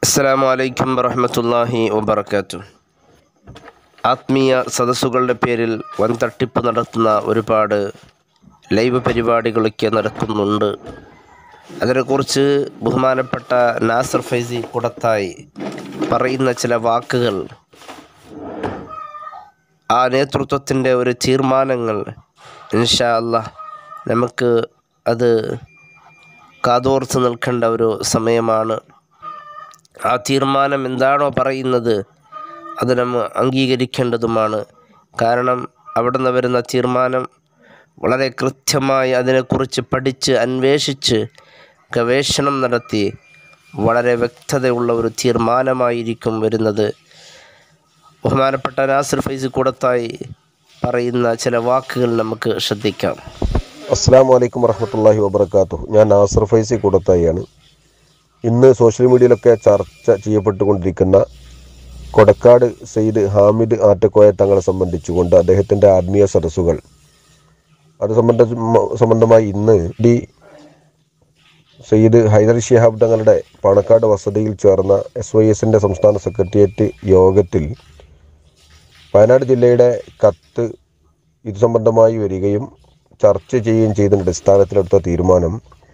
അസ്സാം വലൈക്കും വറഹമത്തല്ലാഹി വബർക്കാത്തു ആത്മീയ സദസ്സുകളുടെ പേരിൽ വൻ തട്ടിപ്പ് നടത്തുന്ന ഒരുപാട് ലൈവ് പരിപാടികളൊക്കെ നടക്കുന്നുണ്ട് അതിനെക്കുറിച്ച് ബഹുമാനപ്പെട്ട നാസർ ഫൈസി കുടത്തായി പറയുന്ന ചില വാക്കുകൾ ആ നേതൃത്വത്തിൻ്റെ ഒരു തീരുമാനങ്ങൾ ഇൻഷാ അല്ലാ നമുക്ക് അത് കാതോർത്ത് നിൽക്കേണ്ട ഒരു സമയമാണ് ആ തീരുമാനം എന്താണോ പറയുന്നത് അത് നമ്മൾ അംഗീകരിക്കേണ്ടതുമാണ് കാരണം അവിടെ നിന്ന് വരുന്ന തീരുമാനം വളരെ കൃത്യമായി അതിനെക്കുറിച്ച് പഠിച്ച് അന്വേഷിച്ച് ഗവേഷണം നടത്തി വളരെ വ്യക്തതയുള്ള ഒരു തീരുമാനമായിരിക്കും വരുന്നത് ബഹുമാനപ്പെട്ട നാസിർ ഫൈസ് കൂടത്തായി പറയുന്ന ചില വാക്കുകൾ നമുക്ക് ശ്രദ്ധിക്കാം അസ്സാം വലൈക്കും വറഹമത്തല്ലാഹി വബർക്കാത്തു ഞാൻ നാസർ ഫൈസി കൂടത്തായിയാണ് ഇന്ന് സോഷ്യൽ മീഡിയയിലൊക്കെ ചർച്ച ചെയ്യപ്പെട്ടുകൊണ്ടിരിക്കുന്ന കൊടക്കാട് സെയ്ദ് ഹാമിദ് ആറ്റക്കോയ തങ്ങളെ സംബന്ധിച്ചുകൊണ്ട് അദ്ദേഹത്തിൻ്റെ ആത്മീയ സദസ്സുകൾ അത് സംബന്ധ സംബന്ധമായി ഇന്ന് ഡി സെയ്ദ് ഹൈദർ ഷിഹാബ് തങ്ങളുടെ പാണക്കാട് വസതിയിൽ ചേർന്ന എസ് വൈ എസിൻ്റെ സംസ്ഥാന സെക്രട്ടേറിയറ്റ് യോഗത്തിൽ വയനാട് ജില്ലയുടെ കത്ത് ഇത് സംബന്ധമായി വരികയും ചർച്ച ചെയ്യുകയും ചെയ്തതിൻ്റെ അടിസ്ഥാനത്തിലെടുത്ത തീരുമാനം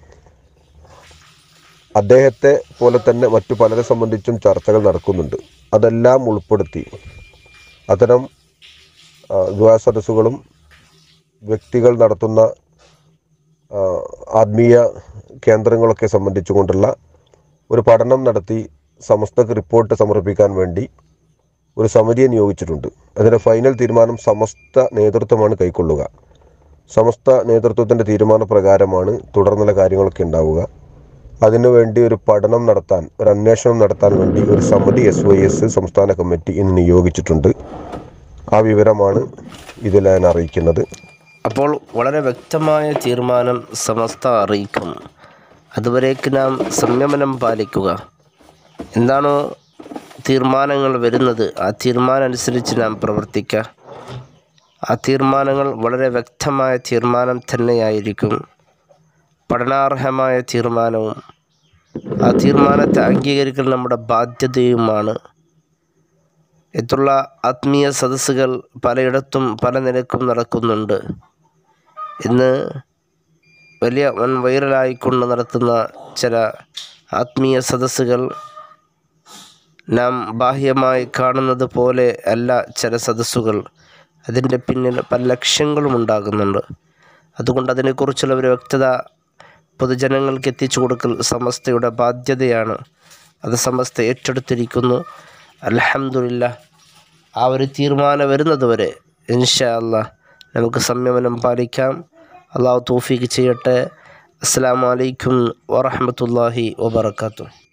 അദ്ദേഹത്തെ പോലെ തന്നെ മറ്റു പലരെ സംബന്ധിച്ചും ചർച്ചകൾ നടക്കുന്നുണ്ട് അതെല്ലാം ഉൾപ്പെടുത്തി അത്തരം ആ, ദ്വാ സദസ്സുകളും വ്യക്തികൾ നടത്തുന്ന ആ, ആത്മീയ കേന്ദ്രങ്ങളൊക്കെ സംബന്ധിച്ചുകൊണ്ടുള്ള ഒരു പഠനം നടത്തി സമസ്തക്ക് റിപ്പോർട്ട് സമർപ്പിക്കാൻ വേണ്ടി ഒരു സമിതിയെ നിയോഗിച്ചിട്ടുണ്ട് അതിൻ്റെ ഫൈനൽ തീരുമാനം സമസ്ത നേതൃത്വമാണ് കൈക്കൊള്ളുക സമസ്ത നേതൃത്വത്തിൻ്റെ തീരുമാനപ്രകാരമാണ് തുടർന്നുള്ള കാര്യങ്ങളൊക്കെ ഉണ്ടാവുക അതിനുവേണ്ടി ഒരു പഠനം നടത്താൻ ഒരു അന്വേഷണം നടത്താൻ വേണ്ടി ഒരു സമിതി എസ് വൈ എസ് സംസ്ഥാന കമ്മിറ്റി ഇന്ന് നിയോഗിച്ചിട്ടുണ്ട് ആ വിവരമാണ് ഇതിൽ ഞാൻ അറിയിക്കുന്നത് അപ്പോൾ വളരെ വ്യക്തമായ തീരുമാനം സമസ്ത അറിയിക്കും അതുവരേക്ക് നാം സംയമനം പാലിക്കുക എന്താണോ തീരുമാനങ്ങൾ വരുന്നത് ആ തീരുമാനം അനുസരിച്ച് നാം പ്രവർത്തിക്കുക ആ തീരുമാനങ്ങൾ വളരെ വ്യക്തമായ തീരുമാനം തന്നെയായിരിക്കും പഠനാർഹമായ തീരുമാനവും ആ തീരുമാനത്തെ അംഗീകരിക്കൽ നമ്മുടെ ബാധ്യതയുമാണ് ഇതുള്ള ആത്മീയ സദസ്സുകൾ പലയിടത്തും പല നിലക്കും നടക്കുന്നുണ്ട് ഇന്ന് വലിയ വൻ വൈറലായിക്കൊണ്ട് നടത്തുന്ന ചില ആത്മീയ സദസ്സുകൾ നാം ബാഹ്യമായി കാണുന്നത് പോലെ അല്ല ചില സദസ്സുകൾ അതിൻ്റെ പിന്നിൽ പല ലക്ഷ്യങ്ങളും ഉണ്ടാകുന്നുണ്ട് അതുകൊണ്ട് അതിനെക്കുറിച്ചുള്ള ഒരു വ്യക്തത പൊതുജനങ്ങൾക്ക് എത്തിച്ചു കൊടുക്കൽ സമസ്തയുടെ ബാധ്യതയാണ് അത് സമസ്ത ഏറ്റെടുത്തിരിക്കുന്നു അലഹമില്ല ആ ഒരു തീരുമാനം വരുന്നത് വരെ ഇൻഷാ അല്ലാ നമുക്ക് സംയമനം പാലിക്കാം അള്ളാഹു തൗഫീക്ക് ചെയ്യട്ടെ അസ്സാം വലൈക്കും വറഹമത്തല്ലാഹി വബർക്കാത്തു